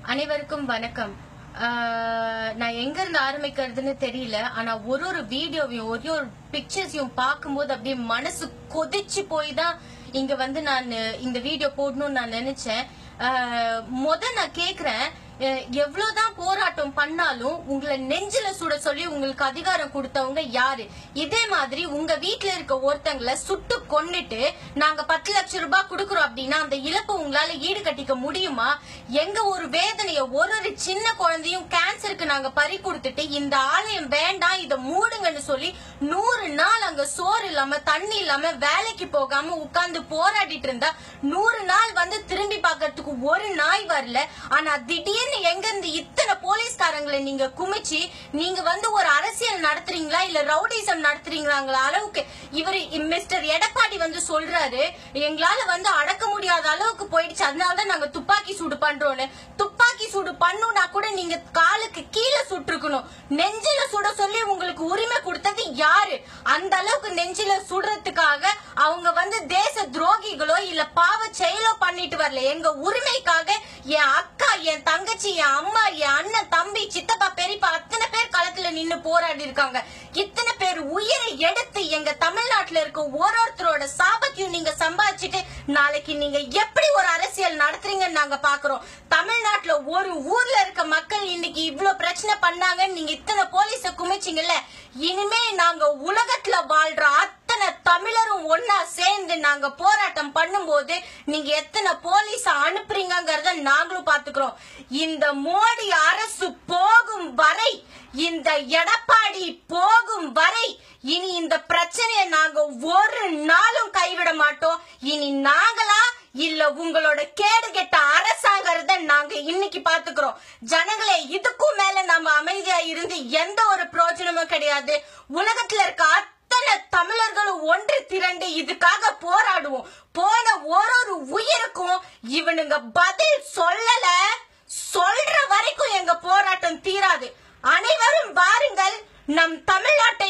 அனைவருக்கும் வணக்கம் ஆஹ் நான் எங்க இருந்து ஆரம்பிக்கிறதுன்னு தெரியல ஆனா ஒரு ஒரு வீடியோவையும் ஒரு ஒரு பிக்சர்ஸையும் பார்க்கும்போது அப்படியே மனசு கொதிச்சு போய் தான் இங்க வந்து நான் இந்த வீடியோ போடணும்னு நான் நினைச்சேன் ஆஹ் முத நான் கேக்குறேன் அஹ் எவ்வளவுதான் போராட்டம் பண்ணாலும் உங்களை நெஞ்சில சுட சொல்லி உங்களுக்கு அதிகாரம் கொடுத்தவங்க யாரு இதே மாதிரி உங்க வீட்ல இருக்க ஒருத்தங்களை சுட்டு கொன்னுட்டு நாங்க பத்து லட்சம் ரூபாய் கொடுக்கறோம் அப்படின்னா அந்த இழப்பு உங்களால ஈடு கட்டிக்க முடியுமா எங்க ஒரு வேதனைய ஒரு ஒரு சின்ன குழந்தையும் கேன்சருக்கு நாங்க பறி கொடுத்துட்டு இந்த ஆலயம் வேண்டாம் இத மூடுங்கன்னு சொல்லி நூறு நாள் அங்க சோறு இல்லாம தண்ணி இல்லாம வேலைக்கு போகாம உட்கார்ந்து போராடிட்டு இருந்தா நூறு நாள் வந்து திரும்பி பார்க்கறதுக்கு ஒரு நாய் வரல ஆனா திடீர்னு எங்க இருந்து இத்தனை போலீஸ்காரங்களை நீங்க குமிச்சு நீங்க வந்து ஒரு அரசியல் நடத்துறீங்களா இல்ல ரவுடிசம் நடத்துறீங்களா அளவுக்கு இவர் மிஸ்டர் எடப்பாடி வந்து சொல்றாரு எங்களால வந்து அடக்க முடியாத அளவுக்கு போயிடுச்சு அதனாலதான் நாங்க துப்பாக்கி சூடு பண்றோம்னு துப்பாக்கி சூடு பண்ணுனா கூட நீங்க காலுக்கு கீழே சுட்டிருக்கணும் நெஞ்சில சுட சொல்லி உங்களுக்கு உரிமை கொடுத்தது யாரு அந்த அளவுக்கு நெஞ்சில சுடுறதுக்காக அவங்க வந்து தேச துரோகிகளோ இல்ல பாவ செயலோ பண்ணிட்டு வரல எங்க உரிமைக்காக என் அக்கா என் தங்கச்சி என் அம்மா என் அண்ணன் தம்பி சித்தப்பா பெரியப்பா அத்தனை பேர் களத்துல நின்னு போராடி இருக்காங்க இத்தனை பேர் உயிரை எடுத்து எங்க தமிழ்நாட்டுல இருக்க ஒரு ஒருத்தரோட சாபத்தையும் நீங்க சம்பாதிச்சுட்டு நாளைக்கு நீங்க எப்படி ஒரு அரசியல் நடத்துறீங்கன்னு நாங்க பாக்குறோம் தமிழ்நாட்டுல ஒரு ஊர்ல இருக்க மக்கள் இன்னைக்கு இவ்ளோ பிரச்சனை பண்ணாங்கன்னு நீங்க இத்தனை போலீஸ குமிச்சிங்கல்ல இனிமே நாங்க உலகத்துல வாழ்ற அத்தனை தமிழரும் ஒன்னா சேர்ந்து நாங்க போராட்டம் பண்ணும்போது நீங்க எத்தனை போலீஸ் அனுப்புறீங்கங்கறத நாங்களும் பாத்துக்கிறோம் இந்த மோடி அரசு போகும் வரை இந்த எடப்பாடி போகும் வரை இனி இந்த பிரச்சனையை நாங்க ஒரு நாளும் கைவிட மாட்டோம் இனி நாங்களா இல்ல உங்களோட கேடு கெட்ட அரசாங்கறத நாங்க இன்னைக்கு பாத்துக்கிறோம் ஜனங்களே இதுக்கும் மேல நம்ம அமைதியா இருந்து எந்த ஒரு பிரயோஜனமும் கிடையாது உலகத்துல இருக்க அத்தனை தமிழர்களும் ஒன்று திரண்டு இதுக்காக போராடுவோம் போன ஒரு ஒரு உயிருக்கும் இவனுங்க பதில் சொல்லல சொல்ற வரைக்கும் எங்க போராட்டம் தீராது அனைவரும் வாருங்கள் நம் தமிழ்நாட்டை